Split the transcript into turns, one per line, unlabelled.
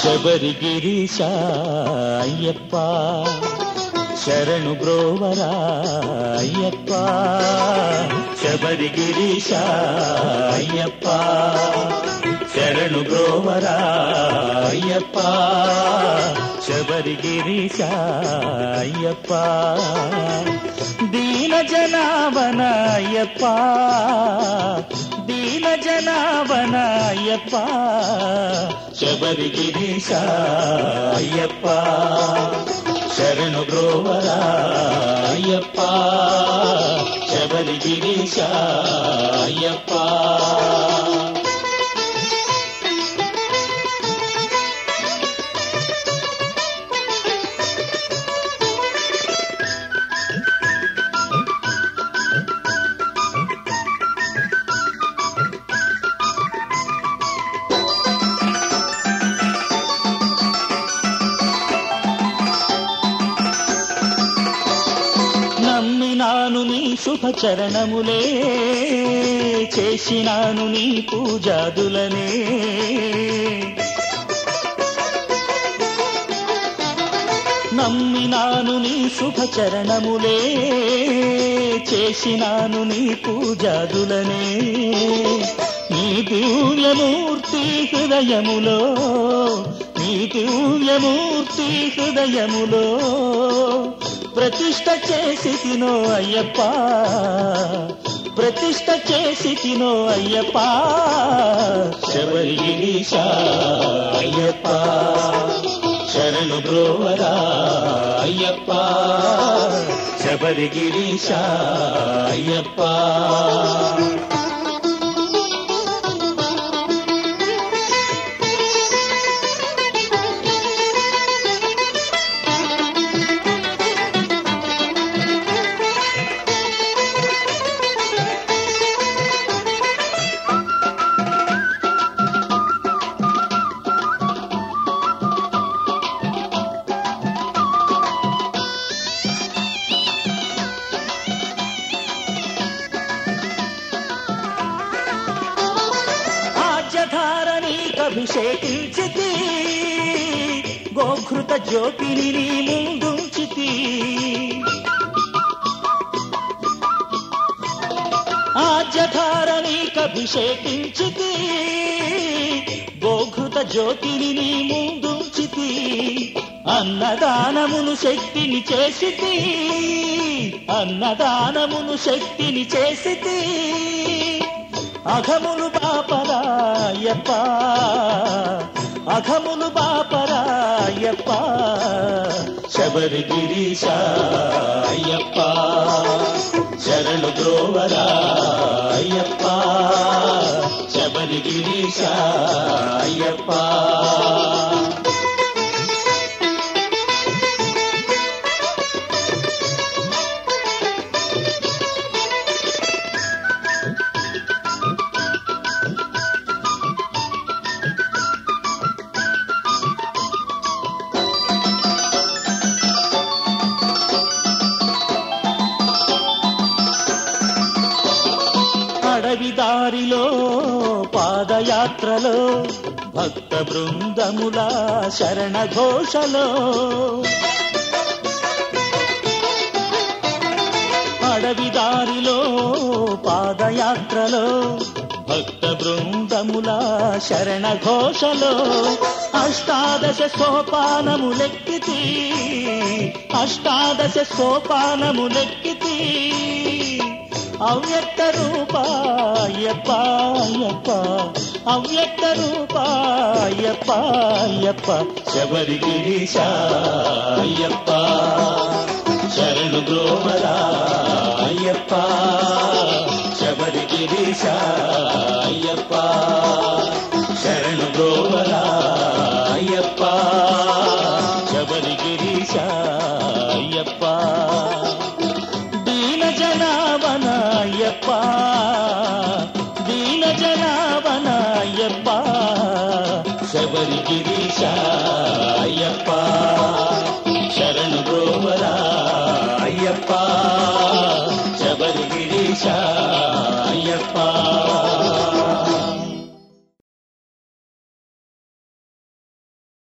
శబరిగిరీశ అయ్యప్ప శరణు బ్రోవరా అయ్యప్ప శబరిగిరీశ అయ్యప్ప శరణు బ్రోవరా అయ్యప్ప శబరిగిరీశ అయ్యప్ప దీన జనావన అయ్యప్ప దీన జనావన అయ్యప్ప శబరిగిరీశ అయ్యప్ప శరణు బ్రోవరా అయ్యప్ప శబరిగిరీశ అయ్యప్ప నమ్మినాను నీ శుభ చరణములే చేసినాను నీ పూజాదులనే నమ్మినాను నీ శుభ చరణములే చేసినాను నీ పూజాదులనే నీ దివ్యమూర్తి హృదయములో నీ దివ్యమూర్తి హృదయములో ప్రతిష్ట చేసి తినో అయ్యప్ప ప్రతిష్ట చేసి తినో అయ్యప్ప శబరిగిరీశ అయ్యప్ప శరణు బ్రోవరా అయ్యప్ప శబరిగిరీశ అయ్యప్ప ఆజ్యధారణీకభిషేకించితి గోఘృత జ్యోతిని నీ ముందుంచితి ఆజ్యధారణీకభిషేకించితి గోఘృత జ్యోతిని నీ ముందుంచితి అన్నదానమును శక్తిని చేసితి అన్నదానమును శక్తిని చేసితి అఘములు బాపరాయప్ప అఘములు బాపరాయప్ప శబరిగిరీశ అయ్యప్ప శరణు ద్రోవరా అయ్యప్ప శబరిగిరీశ అయ్యప్ప అడవి దారిలో పాదయాత్రలో భక్త బృందముల శరణ ఘోషలో అడవి దారిలో పాదయాత్రలో భక్త బృందముల శరణ ఘోషలో అష్టాదశ సోపానములెక్కితి అష్టాదశ సోపానములెక్కితి అవ్యక్త రూపాయప్ప అయ్యప్ప అవ్యక్త రూపాయప్ప అయ్యప్ప శబరిగిరీశ అయ్యప్ప శరణు గ్రోమరా అయ్యప్ప శబరిగిరీశ అయ్యప్ప శరణు గ్రోమరా అయ్యప్ప శబరిగిరీశ అయ్యప్ప దీన జనావన అయ్యప్ప దీన జనావన అయ్యప్ప శబరిగిరీశ అయ్యప్ప